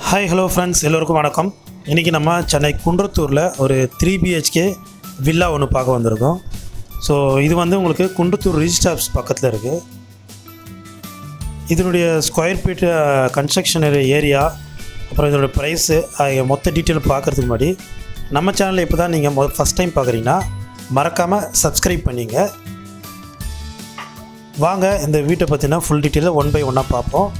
hi hello friends எல்லோருக்கும் வணக்கம் இன்றைக்கி நம்ம சென்னை குன்றத்தூரில் ஒரு த்ரீ பிஹெச்கே வில்லா ஒன்று பார்க்க வந்திருக்கோம் ஸோ இது வந்து உங்களுக்கு குன்றத்தூர் ரிஜிஸ்டாப்ஸ் பக்கத்தில் இருக்குது இதனுடைய ஸ்கொயர் ஃபீட் கன்ஸ்ட்ரக்ஷன் ஏரியா அப்புறம் இதனுடைய ப்ரைஸு மொத்த டீட்டெயில் பார்க்குறதுக்கு முன்னாடி நம்ம சேனலில் இப்போ தான் நீங்கள் மொ ஃபஸ்ட் டைம் பார்க்குறீங்கன்னா மறக்காமல் சப்ஸ்கிரைப் பண்ணிங்க வாங்க இந்த வீட்டை பற்றின ஃபுல் டீட்டெயிலை ஒன் பை ஒன்னாக பார்ப்போம்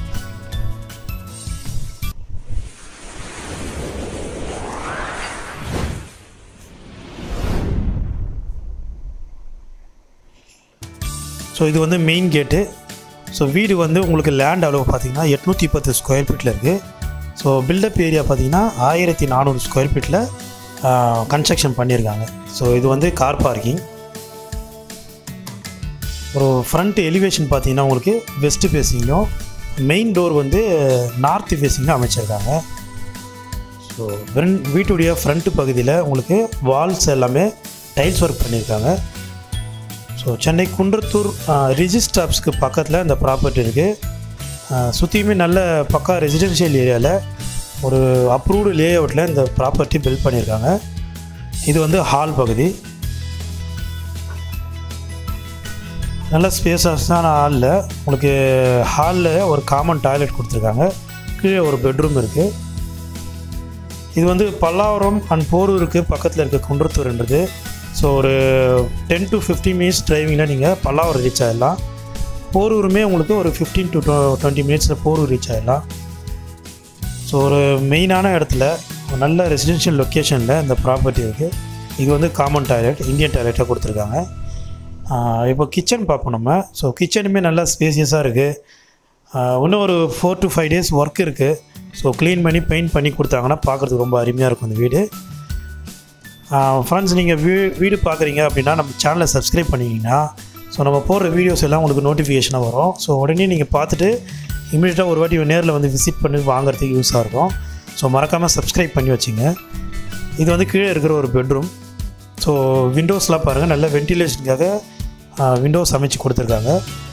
ஸோ இது வந்து மெயின் கேட்டு ஸோ வீடு வந்து உங்களுக்கு லேண்ட் அளவு பார்த்தீங்கன்னா எட்நூற்றி பத்து ஸ்கொயர் ஃபீட்டில் இருக்குது ஸோ பில்டப் ஏரியா பார்த்தீங்கன்னா ஆயிரத்தி நானூறு ஸ்கொயர் ஃபீட்டில் கன்ஸ்ட்ரக்ஷன் பண்ணியிருக்காங்க ஸோ இது வந்து கார் பார்க்கிங் ஒரு ஃப்ரண்ட் எலிவேஷன் பார்த்தீங்கன்னா உங்களுக்கு வெஸ்ட் ஃபேஸிங்கும் மெயின் டோர் வந்து நார்த் ஃபேஸிங்கும் அமைச்சிருக்காங்க ஸோ வீட்டுடைய ஃப்ரண்ட் பகுதியில் உங்களுக்கு வால்ஸ் எல்லாமே டைல்ஸ் ஒர்க் பண்ணியிருக்காங்க ஸோ சென்னை குன்றத்தூர் ரிஜிஸ்டாப்ஸ்க்கு பக்கத்தில் இந்த ப்ராப்பர்ட்டி இருக்குது சுற்றியுமே நல்ல பக்கா ரெசிடென்ஷியல் ஏரியாவில் ஒரு அப்ரூவ்டு லே அவுட்டில் இந்த ப்ராப்பர்ட்டி பில்ட் பண்ணியிருக்காங்க இது வந்து ஹால் பகுதி நல்ல ஸ்பேசஸான ஹாலில் உங்களுக்கு ஹாலில் ஒரு காமன் டாய்லெட் கொடுத்துருக்காங்க கீழே ஒரு பெட்ரூம் இருக்குது இது வந்து பல்லாவரம் அண்ட் போரூருக்கு பக்கத்தில் இருக்க குன்றத்தூர்ன்றது ஸோ ஒரு டென் டு ஃபிஃப்டீன் மினிட்ஸ் டிரைவிங்கில் நீங்கள் பல்லாவரம் ரீச் ஆகிடலாம் போரூருமே உங்களுக்கு ஒரு ஃபிஃப்டீன் டு டுவெண்ட்டி மினிட்ஸில் போரூர் ரீச் ஆகிடலாம் ஸோ ஒரு மெயினான இடத்துல ஒரு நல்ல ரெசிடென்ஷியல் லொக்கேஷனில் இந்த ப்ராப்பர்ட்டி இருக்குது இது வந்து காமன் டாய்லெட் இந்தியன் டாய்லெட்டாக கொடுத்துருக்காங்க இப்போ கிச்சன் பார்ப்போம் நம்ம ஸோ கிச்சனுமே நல்லா ஸ்பேசியஸாக இருக்குது இன்னும் ஒரு four to five days work இருக்குது ஸோ க்ளீன் பண்ணி பெயிண்ட் பண்ணி கொடுத்தாங்கன்னா பார்க்குறதுக்கு ரொம்ப அருமையாக இருக்கும் இந்த வீடு ஃப்ரெண்ட்ஸ் நீங்கள் வீ வீடு பார்க்குறீங்க அப்படின்னா நம்ம சேனலை சப்ஸ்கிரைப் பண்ணிங்கன்னா ஸோ நம்ம போடுற வீடியோஸ் எல்லாம் உங்களுக்கு நோட்டிஃபிகேஷனாக வரும் ஸோ உடனே நீங்கள் பார்த்துட்டு இமீடியட்டாக ஒரு வாட்டி நேரில் வந்து விசிட் பண்ணி வாங்குறதுக்கு யூஸாக இருக்கும் ஸோ மறக்காமல் சப்ஸ்கிரைப் பண்ணி வச்சுங்க இது வந்து கீழே இருக்கிற ஒரு பெட்ரூம் ஸோ விண்டோஸ்லாம் பாருங்கள் நல்ல வென்டிலேஷனுக்காக விண்டோஸ் அமைச்சு கொடுத்துருக்காங்க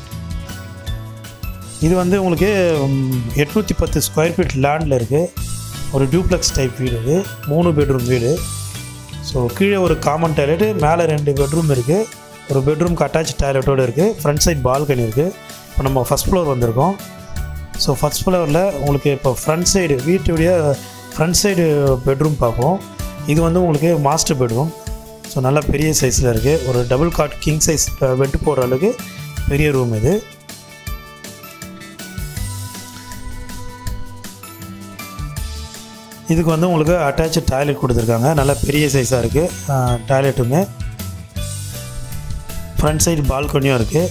இது வந்து உங்களுக்கு எட்நூற்றி பத்து ஸ்கொயர் ஃபீட் லேண்டில் இருக்குது ஒரு டியூப்ளெக்ஸ் டைப் வீடு இது மூணு பெட்ரூம் வீடு ஸோ கீழே ஒரு காமன் டாய்லெட்டு மேலே ரெண்டு பெட்ரூம் இருக்குது ஒரு பெட்ரூம்க்கு அட்டாச் டாய்லெட்டோடு இருக்குது ஃப்ரண்ட் சைட் பால்கனி இருக்குது இப்போ நம்ம ஃபஸ்ட் ஃப்ளோர் வந்திருக்கோம் ஸோ ஃபஸ்ட் ஃப்ளோரில் உங்களுக்கு இப்போ ஃப்ரண்ட் சைடு வீட்டுடைய ஃப்ரண்ட் சைடு பெட்ரூம் பார்ப்போம் இது வந்து உங்களுக்கு மாஸ்டர் பெட்ரூம் ஸோ நல்லா பெரிய சைஸில் இருக்குது ஒரு double cot king size bed போடுற அளவுக்கு பெரிய ரூம் இது இதுக்கு வந்து உங்களுக்கு அட்டாச்சு டாய்லெட் கொடுத்துருக்காங்க நல்லா பெரிய சைஸாக இருக்குது டாய்லெட்டுமே ஃப்ரண்ட் சைடு பால்கனியும் இருக்குது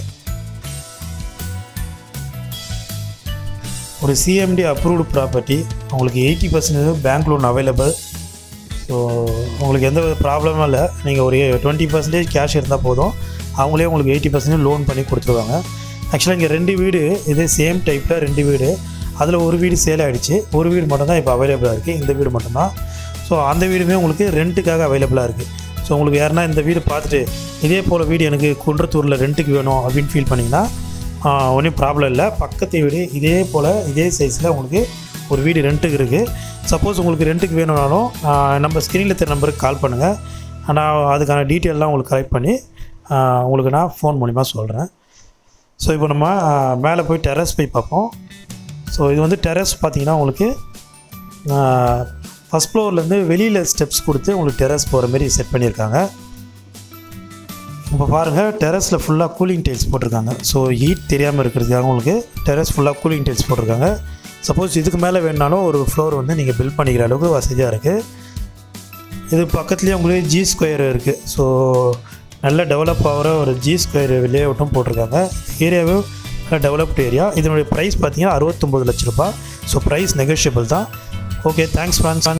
ஒரு சிஎம்டி அப்ரூவ்டு ப்ராப்பர்ட்டி உங்களுக்கு eighty percentage bank loan available so உங்களுக்கு எந்த ப்ராப்ளமும் இல்லை நீங்கள் ஒரு டுவெண்ட்டி பர்சன்டேஜ் கேஷ் இருந்தால் போதும் அவங்களே உங்களுக்கு எயிட்டி பர்சன்டேஜ் லோன் பண்ணி கொடுத்துருவாங்க ஆக்சுவலாக இங்கே ரெண்டு வீடு இதே சேம் டைப்பில் ரெண்டு வீடு அதில் ஒரு வீடு சேல் ஆகிடுச்சு ஒரு வீடு மட்டும்தான் இப்போ அவைலபிளாக இருக்குது இந்த வீடு மட்டும்தான் ஸோ அந்த வீடுமே உங்களுக்கு ரெண்ட்டுக்காக அவைலபிளாக இருக்குது ஸோ உங்களுக்கு யாருன்னா இந்த வீடு பார்த்துட்டு இதே போல் வீடு எனக்கு குன்றத்தூரில் ரெண்ட்டுக்கு வேணும் அப்படின்னு ஃபீல் பண்ணிங்கன்னா ஒன்றும் ப்ராப்ளம் இல்லை பக்கத்து வீடு இதே போல் இதே சைஸில் உங்களுக்கு ஒரு வீடு ரெண்ட்டுக்கு இருக்குது சப்போஸ் உங்களுக்கு ரெண்ட்டுக்கு வேணும்னாலும் நம்ம ஸ்க்ரீனில் தெரிய நம்பருக்கு கால் பண்ணுங்கள் நான் அதுக்கான டீட்டெயிலெலாம் உங்களுக்கு கலெக்ட் பண்ணி உங்களுக்கு நான் ஃபோன் மூலிமா சொல்கிறேன் ஸோ இப்போ நம்ம மேலே போய் டெரஸ் போய் பார்ப்போம் ஸோ இது வந்து டெரஸ் பார்த்தீங்கன்னா உங்களுக்கு ஃபஸ்ட் ஃப்ளோர்லேருந்து வெளியில் ஸ்டெப்ஸ் கொடுத்து உங்களுக்கு டெரஸ் போகிற மாதிரி செட் பண்ணியிருக்காங்க இப்போ பாருங்கள் டெரஸில் ஃபுல்லாக கூலிங் டைல்ஸ் போட்டிருக்காங்க ஸோ ஹீட் தெரியாமல் இருக்கிறதுக்காக உங்களுக்கு டெரஸ் ஃபுல்லாக கூலிங் டைல்ஸ் போட்டிருக்காங்க சப்போஸ் இதுக்கு மேலே வேணுனாலும் ஒரு ஃப்ளோர் வந்து நீங்கள் பில்ட் பண்ணிக்கிற அளவுக்கு வசதியாக இருக்குது இது பக்கத்துலேயே உங்களுக்கு ஜி ஸ்கொயர் இருக்குது ஸோ நல்ல டெவலப் ஆகிற ஒரு ஜி ஸ்கொயர் லே அவுட்டும் போட்டிருக்காங்க ஏரியாவும் டெவலப்டு ஏரியா இதனுடைய ப்ரைஸ் பார்த்தீங்கன்னா அறுபத்தொம்பது லட்ச ரூபா ஸோ ப்ரைஸ் நெகோஷியபிள் தான் ஓகே தேங்க்ஸ் ஃப்ரெண்ட்ஸ்